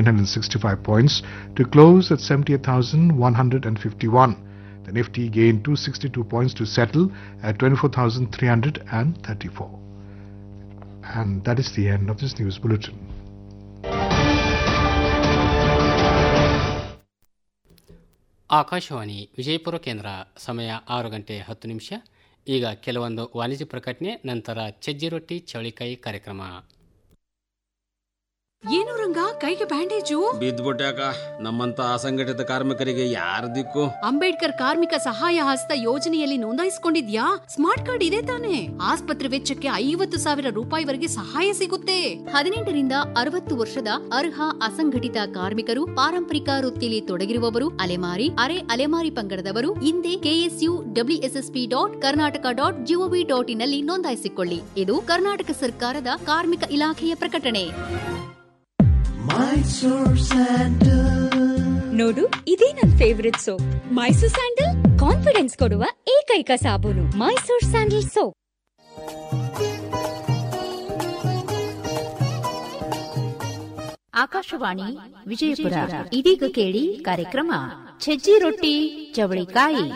865 points to close at 78,151. The Nifty gained 262 points to settle at 24,334. And that is the end of this news bulletin. Akashvani Vijayapura ಕೇಂದ್ರ ಸಮಯ ಆರು ಗಂಟೆ ಹತ್ತು ನಿಮಿಷ ಈಗ ಕೆಲವೊಂದು ವಾಣಿಜ್ಯ ಪ್ರಕಟಣೆ ನಂತರ ಚಜ್ಜಿ ರೊಟ್ಟಿ ಚವಳಿಕಾಯಿ ಕಾರ್ಯಕ್ರಮ ಏನು ರಂಗ ಕೈಗೆ ಬ್ಯಾಂಡೇಜು ಬಿದ್ದ್ಬಿಟ್ಯಾಕ ನಮ್ಮಂತ ಅಸಂಘಟಿತ ಕಾರ್ಮಿಕರಿಗೆ ಯಾರ ದಿಕ್ಕು ಅಂಬೇಡ್ಕರ್ ಕಾರ್ಮಿಕ ಸಹಾಯ ಹಸ್ತ ಯೋಜನೆಯಲ್ಲಿ ನೋಂದಾಯಿಸಿಕೊಂಡಿದ್ಯಾ ಸ್ಮಾರ್ಟ್ ಕಾರ್ಡ್ ಇದೆ ತಾನೆ ಆಸ್ಪತ್ರೆ ವೆಚ್ಚಕ್ಕೆ ಐವತ್ತು ಸಾವಿರ ರೂಪಾಯಿವರೆಗೆ ಸಹಾಯ ಸಿಗುತ್ತೆ ಹದಿನೆಂಟರಿಂದ ಅರವತ್ತು ವರ್ಷದ ಅರ್ಹ ಅಸಂಘಟಿತ ಕಾರ್ಮಿಕರು ಪಾರಂಪರಿಕ ವೃತ್ತಿಯಲ್ಲಿ ತೊಡಗಿರುವವರು ಅಲೆಮಾರಿ ಅರೆ ಅಲೆಮಾರಿ ಪಂಗಡದವರು ಹಿಂದೆ KSU WSSP dot Karnataka dot GOV dot ಇನ್ನಲ್ಲಿ ನೋಂದಾಯಿಸಿಕೊಳ್ಳಿ ಇದು ಕರ್ನಾಟಕ ಸರ್ಕಾರದ ಕಾರ್ಮಿಕ ಇಲಾಖೆಯ ಪ್ರಕಟಣೆ ನೋಡು ಇದೇ ನನ್ favourite soap Mysore sandal confidence ಕೊಡುವ ಏಕೈಕ ಸಾಬೂನು ಮೈಸೂರ್ ಸ್ಯಾಂಡಲ್ ಸೋಪ್ ಆಕಾಶವಾಣಿ ವಿಜಯಪುರ ಇದೀಗ ಕೇಳಿ ಕಾರ್ಯಕ್ರಮ ಸಜ್ಜಿ ರೊಟ್ಟಿ ಚವಳಿಕಾಯಿ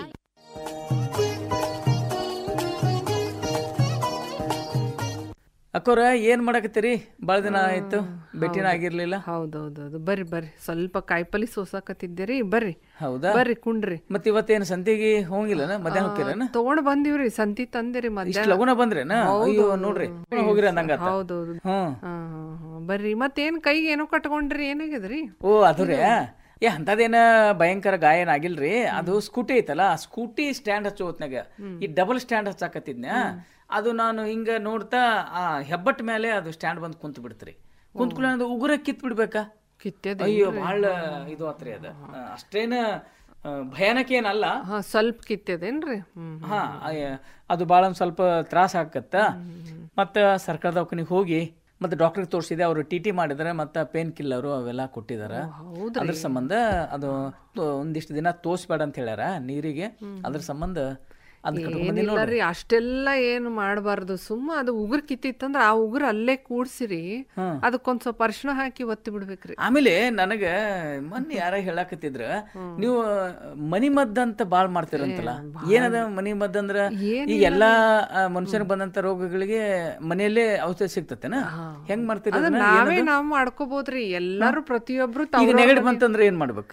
ಅಕ್ಕೋರ ಏನ್ ಮಾಡಕತ್ತೀರಿ ಬಾಳ ದಿನ ಆಯ್ತು ಭೇಟಿನ ಆಗಿರ್ಲಿಲ್ಲ ಹೌದೌದೌದು ಬರ್ರಿ ಬರ್ರಿ ಸ್ವಲ್ಪ ಕಾಯಿಪಲ್ಲೆ ಸೋಸಾಕತ್ತಿದ್ದೀರಿ ಬರ್ರಿ ಹೌದಾ ಬರ್ರಿ ಕುಂಡ್ರಿ ಮತ್ ಇವತ್ತೇನ್ ಸಂತಿಗೆ ಹೋಗಿಲ್ಲನ ಮಧ್ಯಾಹ್ನ ಹೋಗಿರನ ತಗೊಂಡ್ ಬಂದಿವ್ರಿ ಸಂತಿ ತಂದಿರಿ ಇಷ್ಟ ಮಧ್ಯಾಹ್ನ ಲಗುನ ಬಂದ್ರೇನ ಅಯ್ಯೋ ನೋಡ್ರಿ ಹೋಗಿರ ನಂಗ ಹೌದೌದು ಹ್ಮ್ ಹಾ, ಹಾ, ಹಾ. ಬರ್ರಿ ಮತ್ತೇನ್ ಕೈಗೆ ಏನೋ ಕಟ್ಕೊಂಡ್ರಿ ಏನಾಗ್ಯದ್ರಿ ಓ ಅದುರೇ ಏ ಅಂತದೇನ ಭಯಂಕರ ಗಾಯನ ಆಗಿಲ್ರಿ ಅದು ಸ್ಕೂಟಿ ಐತಲ್ಲ ಆ ಸ್ಕೂಟಿ ಸ್ಟ್ಯಾಂಡ್ ಹಚ್ಚೋ ಹೊತ್ನಾಗ ಈ ಡಬಲ್ ಸ್ಟ್ಯಾಂಡ್ ಹಚ್ಚಾಕತ್ತಿದ್ನ ಅದು ನಾನು ಹಿಂಗ ನೋಡ್ತಾ ಆ ಹೆಬ್ಬಟ್ ಮೇಲೆ ಅದು ಸ್ಟ್ಯಾಂಡ್ ಬಂದ್ ಕುಂತ್ ಬಿಡ್ತ್ರಿ ಕುಂತ್ಕೊಳ್ಳ ಅದು ಉಗುರ ಕಿತ್ ಬಿಡ್ಬೇಕಾ ಕಿತ್ಯದ ಅಯ್ಯೋ ಬಹಳ ಇದು ಆತ್ರಿ ಅದ ಆ, ಅಷ್ಟೇನ ಆ, ಭಯಾನಕ ಏನಲ್ಲ ಹಾ ಸ್ವಲ್ಪ ಕಿತ್ಯದೇನ್ರಿ ಹ್ಮ್ ಹಾ ಅಯ್ಯ, ಅದು ಭಾಳ ಒಂದ್ ಸ್ವಲ್ಪ ತ್ರಾಸ ಆಕತ್ತ ಮತ್ತ ಸರ್ಕಾರ ದವಾಖಾನಿಗೆ ಹೋಗಿ ಮತ್ತೆ ಡಾಕ್ಟರ್ ತೋರಿಸಿದೆ ಅವರು ಟಿ ಟಿ ಮಾಡಿದಾರೆ ಮತ್ತೆ ಪೇನ್ ಕಿಲ್ಲರು ಅವೆಲ್ಲ ಕೊಟ್ಟಿದಾರ ಅದ್ರ ಸಂಬಂಧ ಅದು ತೋ- ಒಂದಿಷ್ಟು ದಿನ ತೋರಿಸ್ಬೇಡ ಅಂತ ಹೇಳ್ಯಾರ ನೀರಿಗೆ ಅದ್ರ ಸಂಬಂಧ ಅದ್ ಕಟ್ಕೊಂಡ್ ಬಂದೀನಿ ಏನಿಲ್ಲ ನೋಡ್ರಿ ರೀ ಅಷ್ಟೆಲ್ಲ ಏನು ಮಾಡಬಾರ್ದು ಸುಮ್ಮ ಅದು ಉಗುರ್ ಕಿತ್ತಿತ್ತಂದ್ರ ಆ ಉಗುರು ಅಲ್ಲೇ ಕೂಡ್ಸಿರಿ ಅದಕ್ಕೊಂದ್ ಸ್ವಲ್ಪ ಅರ್ಶಿಣ ಹಾಕಿ ಒತ್ತಿ ಬಿಡ್ಬೇಕ್ರಿ ಆಮೇಲೆ ನನಗ ಮೊನ್ನೆ ಯಾರ ಹೇಳಾಕತ್ತಿದ್ರ ನೀವು ಮನಿ ಮದ್ದ ಅಂತ ಬಾಳ್ ಮಾಡ್ತೀರಂತಲ್ಲ ಏನದ ಮನಿ ಮದ್ದ ಅಂದ್ರ ಈ ಎಲ್ಲಾ ಮನುಷ್ಯನಿಗೆ ಬಂದಂತ ರೋಗಗಳಿಗೆ ಮನೆಯಲ್ಲೇ ಔಷಧಿ ಸಿಗ್ತತೆನ ಹೆಂಗ್ ಮಾಡ್ತೀರಿ ಅದ ಅದನ್ನ? ನಾವೇ ಏನದು? ನಾವ್ ಮಾಡ್ಕೋಬಹುದ್ರಿ ಎಲ್ಲಾರು ಪ್ರತಿಯೊಬ್ರು ಈಗ ತವ್ರವ್ರ ನೆಗಡಿ ಮನೆ- ಬಂತಂದ್ರೆ ಏನ್ ಮಾಡ್ಬೇಕು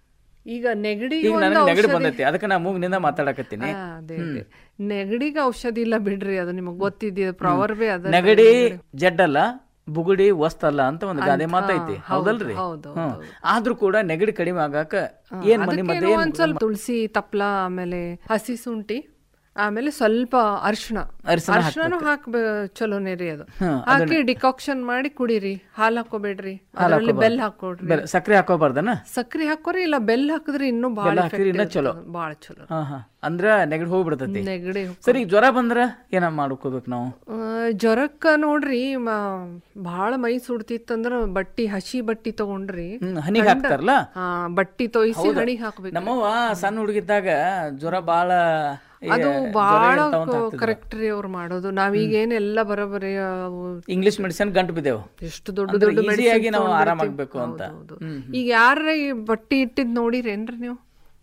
ಈಗ ನೆಗಡಿ ಈಗ ನನಗೆ ನೆಗಡಿ ಬಂದೈತಿ ಅದಕ್ಕೆ ನಾ ಮೂಗ್ನಿಂದ ಮಾತಾಡಕತ್ತೀನಿ ಅದೇ ಅದೇ ನೆಗಡಿಗೆ ಔಷಧಿ ಇಲ್ಲ ಬಿಡ್ರಿ ಅದು ನಿಮಗ್ ಗೊತ್ತಿದ್ದ ಪ್ರವರ್ಬೇ ಅದ ನೆಗಡಿ ಜಡ್ಡಲ್ಲ ಬುಗುಡಿ ವಸ್ತಲ್ಲ ಅಂತ ಒಂದು ಗಾದೆ ಮಾತೈತಿ ಹೌದಲ್ರಿ ಹೌದು, ಹ್ಮ್ ಆದ್ರೂ ಕೂಡ ನೆಗಡಿ ಕಡಿಮೆ ಆಗಾಕ ಏನ್ ಮನಿ ಮದ್ದೆ ಅದಕ್ಕೇನೋ ಏನ್ ಒಂದ್ ಸ್ವಲ್ಪ ತುಳಸಿ ತಪ್ಲ ಆಮೇಲೆ ಹಸಿ ಶುಂಠಿ ಆಮೇಲೆ ಸ್ವಲ್ಪ ಅರ್ಶಿಣ ಅರಿಶಿಣ ಅರ್ಶಿಣನು ಹಾಕ್ಬೇ ಚಲೋನೇ ರೀ ಅದು ಹಾಕಿ ಡಿಕಾಕ್ಷನ್ ಮಾಡಿ ಕುಡೀರಿ ಹಾಲ್ ಹಾಕೋಬೇಡ್ರಿ ಅದರಲ್ಲಿ ಬೆಲ್ಲ ಹಾಕೊಡ್ರಿ ಬೆಲ್ಲ- ಸಕ್ರೆ ಹಾಕೋಬಾರ್ದನ ಸಕ್ರಿ ಹಾಕೋರಿ ಇಲ್ಲ ಬೆಲ್ಲ ಹಾಕಿದ್ರೆ ಇನ್ನೂ ಬಾಳ ಬೆಲ್ಲ ಹಾಕಿದ್ರೆ ಇನ್ನೂ ಚಲೋ. ಬಾಳ ಚಲೋ ಹಾ ಹಾ ಅಂದ್ರ ನೆಗಡಿ ಹೋಗ್ಬಿಡ್ತೈತಿ ನೆಗಡಿ ಸರಿ ಈಗ ಜ್ವರ ಬಂದ್ರ ಏನ ಮಾಡ್ಕೋಬೇಕು ನಾವು ಆ, ಜ್ವರಕ್ಕ ನೋಡ್ರಿ ಮ- ಭಾಳ ಮೈ ಸುಡ್ತಿತ್ತಂದ್ರ ಬಟ್ಟಿ ಹಸಿ ಬಟ್ಟಿ ತಗೊಂಡ್ರಿ ಹ್ಮ್ ಹನಿಗ್ ಹಾಕ್ತಾರಲ್ಲ ಹಾ ಬಟ್ಟಿ ತೊಯ್ಸಿ ಹಣಿ ಹಾಕ್ಬೇಕು ನಮ್ಮವ್ವ ಸಣ್ಣ ಹುಡುಗಿದ್ದಾಗ ಜ್ವರ ಬಾಳ ಏ, ಅದು ಜ್ವರ ಬಾಳ ಇರ್ತಾವ ಅಂತ ಹಾಕ್ತಿದ್ರು. ಕರೆಕ್ಟ್ ರೀ ಅವ್ರು ಮಾಡೋದು ನಾವೀಗೇನ್ ಎಲ್ಲ ಬರೋಬರಿ ಅವು ಇಂಗ್ಲಿಷ್ ಮೆಡಿಸಿನ್ ಗಂಟು ಬಿದ್ದೇವು ಎಷ್ಟು ದೊಡ್ಡ ಅಂದ್ರೆ ದೊಡ್ಡ easy medicine ಆಗಿ ನಾವು ತಗೊಂಡ್ಬಿಡ್ತೀವಿ. ಆರಾಮಾಗ್ಬೇಕು ಅಂತ ಹೌದು, ಹೌದು. ಹ್ಮ್, ಈಗ ಯಾರ ಈ ಬಟ್ಟಿ ಇಟ್ಟಿದ್ ನೋಡಿರೇನ್ರಿ ನೀವು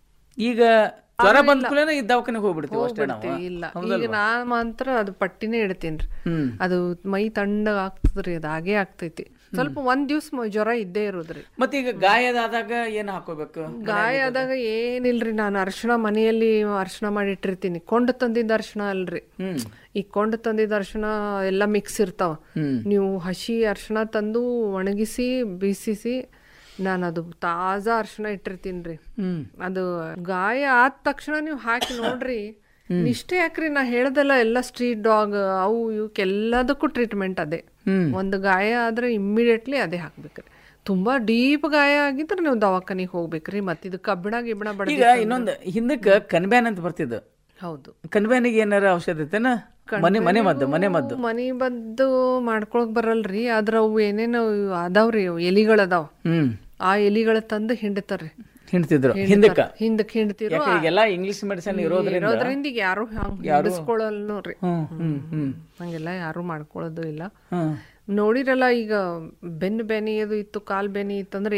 ಈಗ ಜ್ವರ ಬಂದ ಕೂಡಲೇ ಈ ದವಾಖಾನೆಗೆ ಹೋಗ್ಬಿಡ್ತೀವಿ ಅಷ್ಟೇ ನಾವು ಹೋಗ್ಬಿಡ್ತೀವಿ, ಇಲ್ಲ ಈಗ ನಾ ಮಾತ್ರ ಅದು ಪಟ್ಟಿನೇ ಇಡ್ತೀನಿ ಅದು ಮೈ ತಣ್ಣಗ ಆಗ್ತದ್ರಿ ಅದು ಹಾಗೆ ಆಗ್ತೈತಿ ಸ್ವಲ್ಪ ಒಂದ್ ದಿವ್ಸ ಮ- ಜ್ವರ ಇದ್ದೇ ಇರೋದ್ರಿ ಮತ್ತೀಗ ಗಾಯದಾದಾಗ ಏನ್ ಹಾಕೋಬೇಕು ಗಾಯ ಆದಾಗ ಏನಿಲ್ರಿ ನಾನು ಅರ್ಶಿಣ ಮನೆಯಲ್ಲಿ ಅರ್ಶಿಣ ಮಾಡಿ ಇಟ್ಟಿರ್ತೀನಿ ಕೊಂಡು ತಂದಿದ್ದ ಅರ್ಶಿಣ ಅಲ್ರಿ ಈ ಕೊಂಡು ತಂದಿದ್ದ ಅರ್ಶಿಣ ಎಲ್ಲ ಮಿಕ್ಸ್ ಇರ್ತಾವ ನೀವು ಹಸಿ ಅರ್ಶಿಣ ತಂದು ಒಣಗಿಸಿ ಬೀಸಿಸಿ ನಾನು ಅದು ತಾಜಾ ಅರ್ಶಿಣ ಇಟ್ಟಿರ್ತೀನಿ ರೀ ಅದು ಗಾಯ ಆದ ತಕ್ಷಣ ನೀವು ಹಾಕಿ ನೋಡ್ರಿ ಇಷ್ಟೇ ಯಾಕ್ರಿ ನಾ ಹೇಳ್ದಲ್ಲ ಎಲ್ಲ ಸ್ಟ್ರೀಟ್ ಡಾಗ್ ಅವು ಇವಕ್ಕೆಲ್ಲದಕ್ಕೂ ಟ್ರೀಟ್ಮೆಂಟ್ ಅದೇ ಒಂದು ಗಾಯ ಆದ್ರೆ ಇಮ್ಮಿಡಿಯೇಟ್ಲಿ ಅದೇ ಹಾಕ್ಬೇಕ್ರಿ ತುಂಬಾ ಡೀಪ್ ಗಾಯ ಆಗಿದ್ರೆ ನೀವು ದವಾಖಾನಿಗೆ ಹೋಗ್ಬೇಕ್ರಿ ಮತ್ತೆ ಇದು ಕಬ್ಬಿಣ ಗಿಬ್ಬಿಣ ಈಗ ಬಡ ಇನ್ನೊಂದು ಹಿಂದಕ್ಕ ಕನ್ಬ್ಯಾನ್ ಅಂತ ಬರ್ತಿದ್ದು ಹೌದು ಕನ್ಬ್ಯಾನಿಗೆ ಏನಾರ ಔಷಧ ಐತೆನ ಮನೆ ಮನೆ ಮದ್ದು ಮನೆ ಮದ್ದು ಮನಿ ಬದ್ದು ಮಾಡ್ಕೊಳಕ್ ಬರಲ್ರಿ ಆದ್ರ ಅವು ಏನೇನು ಅದಾವ್ರಿ ಅವು ಎಲಿಗಳದಾವ್ ಹ್ಮ್ ಆ ಎಲಿಗಳ ತಂದು ಹಿಂಡ್ತಾರ್ರಿ ಹಿಂಡ್ತಿದ್ರು ಹಿಂದಕ್ಕ ಹಿಂದಕ್ ಹಿಂಡ್ತಿರು ಯಾಕೆ ಈಗೆಲ್ಲ ಇಂಗ್ಲಿಷ್ ಮೆಡಿಸಿನ್ ಇರೋದ್ರಿಂದ ಇರೋದ್ರಿಂದ ಈಗ ಯಾರು ಹಂಗ್ ಹಿಡಿಸ್ಕೊಳ್ಳಲ್ ನೋಡ್ರಿ ಹ್ಮ್ ಹ್ಮ್ ಹ್ಮ್ ಹಂಗೆಲ್ಲ ಯಾರು ಮಾಡ್ಕೊಳ್ಳೋದು ಇಲ್ಲ ಹ್ಮ್ ನೋಡಿರಲ್ಲ ಈಗ ಬೆನ್ನು ಬೆನಿ ಅದು ಇತ್ತು ಕಾಲ್ ಬೆನಿ ಇತ್ತಂದ್ರೆ